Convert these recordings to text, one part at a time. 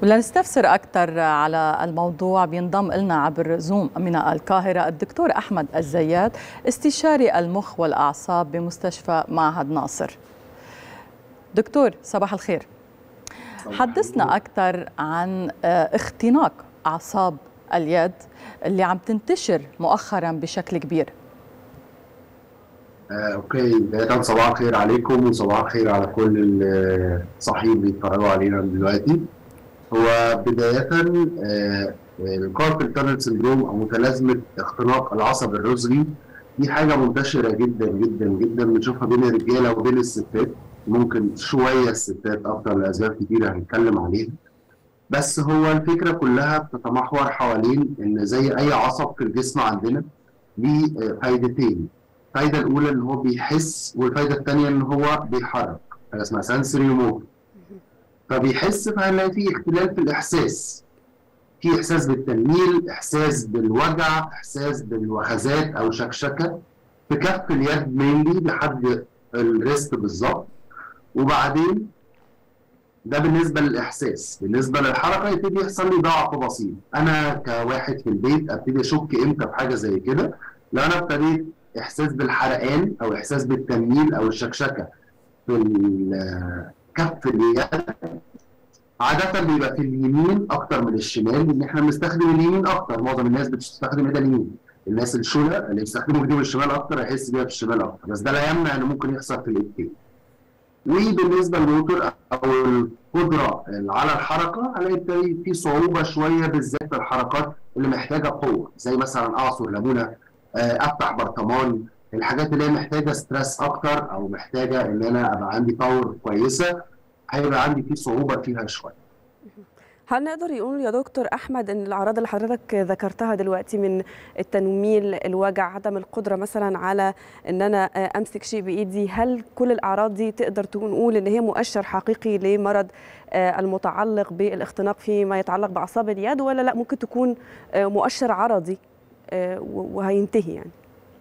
ولنستفسر أكثر على الموضوع بينضم لنا عبر زوم من القاهرة الدكتور أحمد الزيات استشاري المخ والأعصاب بمستشفى معهد ناصر دكتور صباح الخير حدثنا أكثر عن اختناق أعصاب اليد اللي عم تنتشر مؤخرا بشكل كبير آه، اوكي بداية صباح الخير عليكم وصباح الخير على كل الصحيين اللي بيتفرجوا علينا دلوقتي هو بداية الكاربل تانل سندروم او متلازمة اختناق العصب الرزغي دي حاجة منتشرة جدا جدا جدا بنشوفها بين الرجالة وبين الستات ممكن شوية الستات أكتر لأسباب كتيرة هنتكلم عليها بس هو الفكرة كلها بتتمحور حوالين إن زي أي عصب في الجسم عندنا ليه فايدتين الفايدة الأولى إن هو بيحس والفايدة الثانية إن هو بيحرك حاجة اسمها سنسوري موتور فبيحس فهنلاقي في اختلال في الإحساس في إحساس بالتنميل إحساس بالوجع إحساس بالوخزات أو شكشكة في كف اليد مينلي لحد الريست بالظبط وبعدين ده بالنسبه للاحساس بالنسبه للحركه يبتدي يحصل لي ضعف بسيط انا كواحد في البيت ابتدي اشك امتى بحاجه زي كده لو انا ابتديت احساس بالحرقان او احساس بالتنميل او الشكشكه في كف اليد عادة بيبقى في اليمين أكتر من الشمال لأن إحنا بنستخدم اليمين أكتر، معظم الناس بتستخدم إيدها اليمين. الناس الشولة اللي بيستخدموا ايديهم الشمال أكتر هيحس بيها في الشمال أكتر، بس ده لا يمنع إن ممكن يحصل في الإيدين. وبالنسبه للموتور او القدره على الحركه هلاقي في صعوبه شويه بالذات في الحركات اللي محتاجه قوه زي مثلا اعصر ليمونه افتح برطمان الحاجات اللي هي محتاجه ستريس اكتر او محتاجه ان انا ابقى عندي باور كويسه هيبقى عندي في صعوبه فيها شويه. هل نقدر يقول يا دكتور احمد ان الاعراض اللي حضرتك ذكرتها دلوقتي من التنميل الوجع عدم القدره مثلا على ان انا امسك شيء بايدي هل كل الاعراض دي تقدر نقول ان هي مؤشر حقيقي لمرض المتعلق بالاختناق فيما يتعلق باعصاب اليد ولا لا ممكن تكون مؤشر عرضي وهينتهي يعني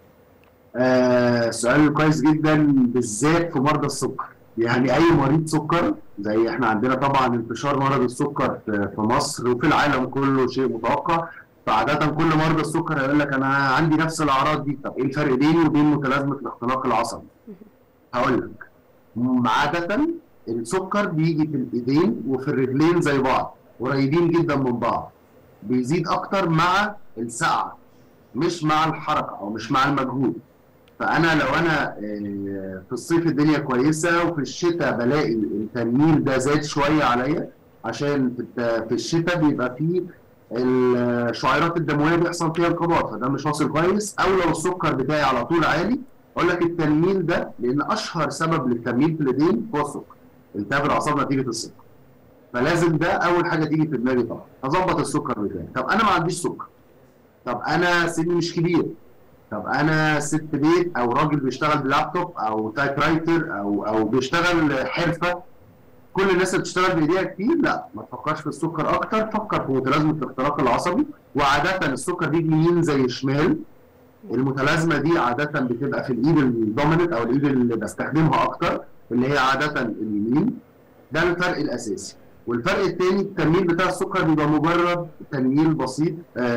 آه سؤال كويس جدا بالذات في مرضى السكر يعني اي مريض سكر زي احنا عندنا طبعا انتشار مرض السكر في مصر وفي العالم كله شيء متوقع فعادة كل مرضى السكر هيقول لك انا عندي نفس الاعراض دي طب ايه الفرق بيني وبين متلازمه الاختناق العصبي؟ هقول لك عادة السكر بيجي في الايدين وفي الرجلين زي بعض قريبين جدا من بعض بيزيد اكتر مع السقعه مش مع الحركه او مش مع المجهود فانا لو انا في الصيف الدنيا كويسه وفي الشتاء بلاقي التنميل ده زاد شويه عليا عشان في الشتاء بيبقى فيه الشعيرات الدمويه بيحصل فيها انقباض فده مش واصل كويس او لو السكر بتاعي على طول عالي اقول لك التنميل ده لان اشهر سبب للتنميل في الايدين هو السكر التهاب الاعصاب نتيجه السكر فلازم ده اول حاجه تيجي في دماغي طبعا اظبط السكر بتاعي طب انا ما عنديش سكر طب انا سني مش كبير طب انا ست بيت او راجل بيشتغل بلابتوب او تايب رايتر او او بيشتغل حرفه كل الناس اللي بتشتغل بايديها كتير لا ما تفكرش في السكر اكتر فكر في متلازمه الاختراق العصبي وعاده السكر بيجي يمين زي شمال المتلازمه دي عاده بتبقى في الايد الدوميننت او الايد اللي بستخدمها اكتر اللي هي عاده اليمين ده الفرق الاساسي والفرق الثاني التنميل بتاع السكر بيبقى مجرد تنميل بسيط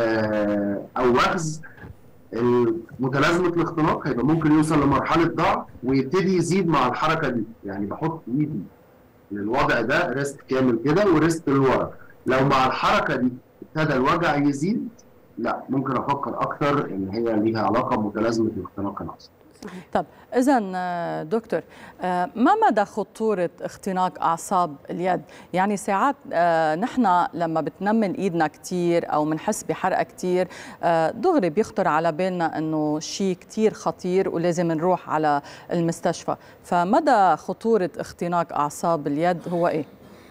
او وخز متلازمه الاختناق هيبقى ممكن يوصل لمرحله ضعف ويبتدي يزيد مع الحركه دي يعني بحط ايدي للوضع ده ريست كامل كده وريست لورا لو مع الحركه دي ابتدى الوجع يزيد لا ممكن افكر اكتر ان هي ليها علاقه بمتلازمه الاختناق العصبي طب اذا دكتور ما مدى خطوره اختناق اعصاب اليد يعني ساعات نحن لما بتنمل ايدنا كثير او بنحس بحرقه كثير دغري بيخطر على بالنا انه شيء كثير خطير ولازم نروح على المستشفى فمدى خطوره اختناق اعصاب اليد هو ايه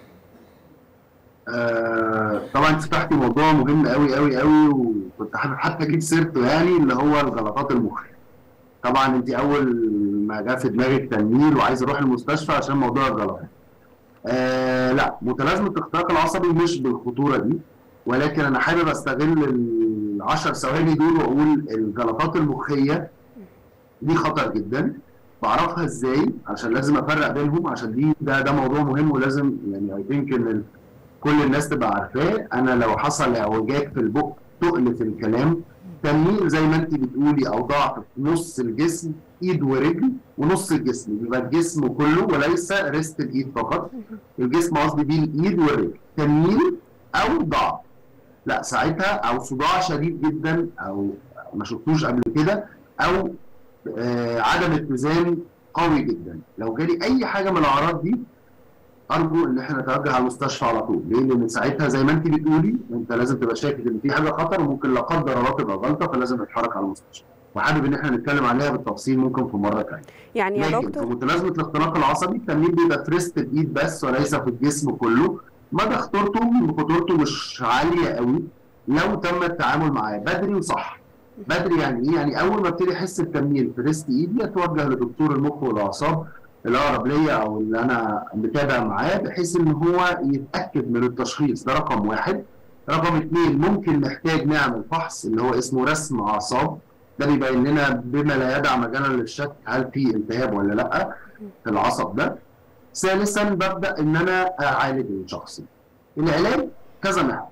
آه طبعا انت فتحتي موضوع مهم قوي قوي قوي وكنت حابب حتى اجيب سيرته يعني اللي هو الغلطات المخيه طبعا انت اول ما جه في دماغك تنميل وعايز اروح المستشفى عشان موضوع الغلطات. آه لا متلازمه الاختراق العصبي مش بالخطوره دي ولكن انا حابب استغل ال 10 ثواني دول واقول الجلطات المخيه دي خطر جدا بعرفها ازاي عشان لازم افرق بينهم عشان دي ده ده موضوع مهم ولازم يعني اي ثينك ان كل الناس تبقى عارفاه انا لو حصل اعوجاج في البق تقل في الكلام تنميل زي ما انت بتقولي او ضعف في نص الجسم ايد ورجل ونص الجسم يبقى الجسم كله وليس ريست الايد فقط الجسم قصدي بيه الايد والرجل تنميل او ضعف لا ساعتها او صداع شديد جدا او ما شفتوش قبل كده او آه عدم اتزان قوي جدا لو جالي اي حاجه من الاعراض دي ارجو ان احنا نتوجه على المستشفى على طول ليه؟ لان ساعتها زي ما انت بتقولي انت لازم تبقى شاكك ان في حاجه خطر وممكن لا قدر الله تبقى غلطه فلازم نتحرك على المستشفى وحابب ان احنا نتكلم عليها بالتفصيل ممكن في مره ثانيه يعني يا لكن في دكتور متلازمه الاختناق العصبي التمرين بيبقى في ريست الايد بس وليس في الجسم كله مدى خطورته خطورته مش عاليه قوي لو تم التعامل معاه بدري وصح بدري يعني ايه؟ يعني اول ما ابتدي احس بتنميل في ريست ايدي اتوجه لدكتور المخ والاعصاب الاقرب ليا او اللي انا متابع معاه بحيث ان هو يتاكد من التشخيص ده رقم واحد رقم اثنين ممكن نحتاج نعمل فحص اللي هو اسمه رسم اعصاب ده بيبين لنا بما لا يدع مجالا للشك هل في التهاب ولا لا في العصب ده ثالثا ببدا ان انا اعالج الشخص العلاج كذا محور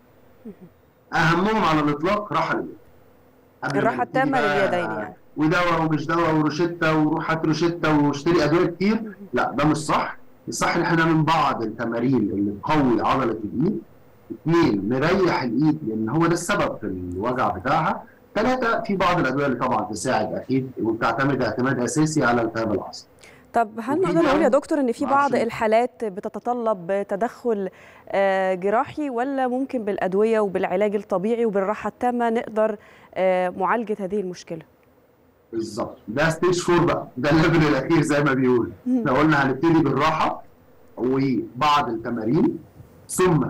اهمهم على الاطلاق راحه اليد قبل ما الراحه نبتدي التامه بقى لليدين يعني ودواء ومش دواء وروشته وروح هات روشته واشتري ادويه كتير لا ده مش صح الصح ان احنا نعمل بعض التمارين اللي تقوي عضله الايد اثنين نريح الايد لان هو ده السبب في الوجع بتاعها ثلاثه في بعض الادويه اللي طبعا تساعد اكيد وبتعتمد اعتماد اساسي على التهاب العصب طب هل وفي نقدر نقول يا بقى- دكتور ان في بعض معرفش. الحالات بتتطلب تدخل آه، جراحي ولا ممكن بالادويه وبالعلاج الطبيعي وبالراحه التامه نقدر آه، معالجه هذه المشكله بالظبط ده ستيج 4 بقى ده الليفل الاخير زي ما بيقول احنا قلنا هنبتدي بالراحه وبعض التمارين ثم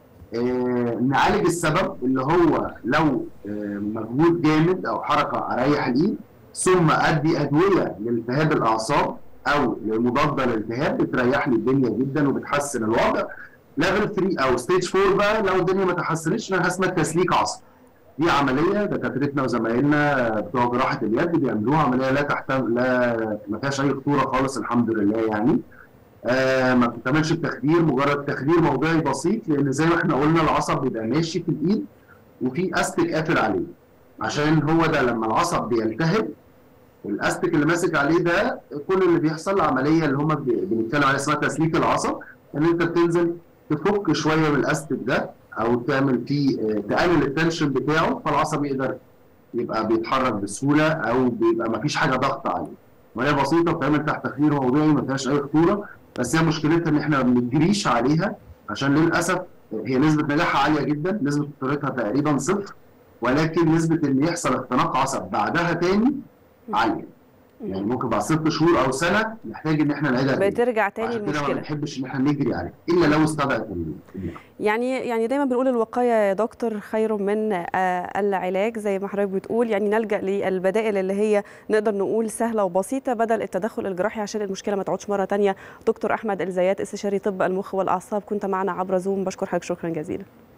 آه نعالج السبب اللي هو لو آه مجهود جامد او حركه اريح الايد ثم ادي ادويه لالتهاب الاعصاب او لمضاده للالتهاب بتريح لي الدنيا جدا وبتحسن الوضع ليفل 3 او ستيج 4 بقى لو الدنيا ما تحسنتش لها اسمها تسليك عصب دي عمليه دكاترتنا وزمايلنا بتوع جراحه اليد بيعملوها عمليه لا تحتم لا ما فيهاش اي خطوره خالص الحمد لله يعني آه ما بتعملش التخدير مجرد تخدير موضعي بسيط لان زي ما احنا قلنا العصب بيبقى ماشي في الايد وفي استك قافل عليه عشان هو ده لما العصب بيلتهب الاستك اللي ماسك عليه ده كل اللي بيحصل عمليه اللي هم بنتكلم عليها اسمها تسليك العصب ان انت بتنزل تفك شويه من الاستك ده او تعمل فيه آه، تقلل التنشن بتاعه فالعصب يقدر يبقى بيتحرك بسهوله او بيبقى ما فيش حاجه ضغط عليه وهي بسيطه بتعمل تحت تخدير موضعي ما فيهاش اي خطوره بس هي مشكلتها ان احنا ما بنجريش عليها عشان للاسف هي نسبه نجاحها عاليه جدا نسبه خطورتها تقريبا صفر ولكن نسبه ان يحصل اختناق عصب بعدها تاني عاليه يعني ممكن بعد ست شهور او سنه نحتاج ان احنا نعيدها تاني بترجع تاني عشان كده ما المشكله بنحبش ان احنا نجري عليها الا لو استدعت ال- يعني يعني دايما بنقول الوقايه يا دكتور خير من آه، العلاج زي ما حضرتك بتقول يعني نلجا للبدائل اللي هي نقدر نقول سهله وبسيطه بدل التدخل الجراحي عشان المشكله ما تعودش مره تانية دكتور احمد الزيات استشاري طب المخ والاعصاب كنت معنا عبر زوم بشكر حضرتك شكرا جزيلا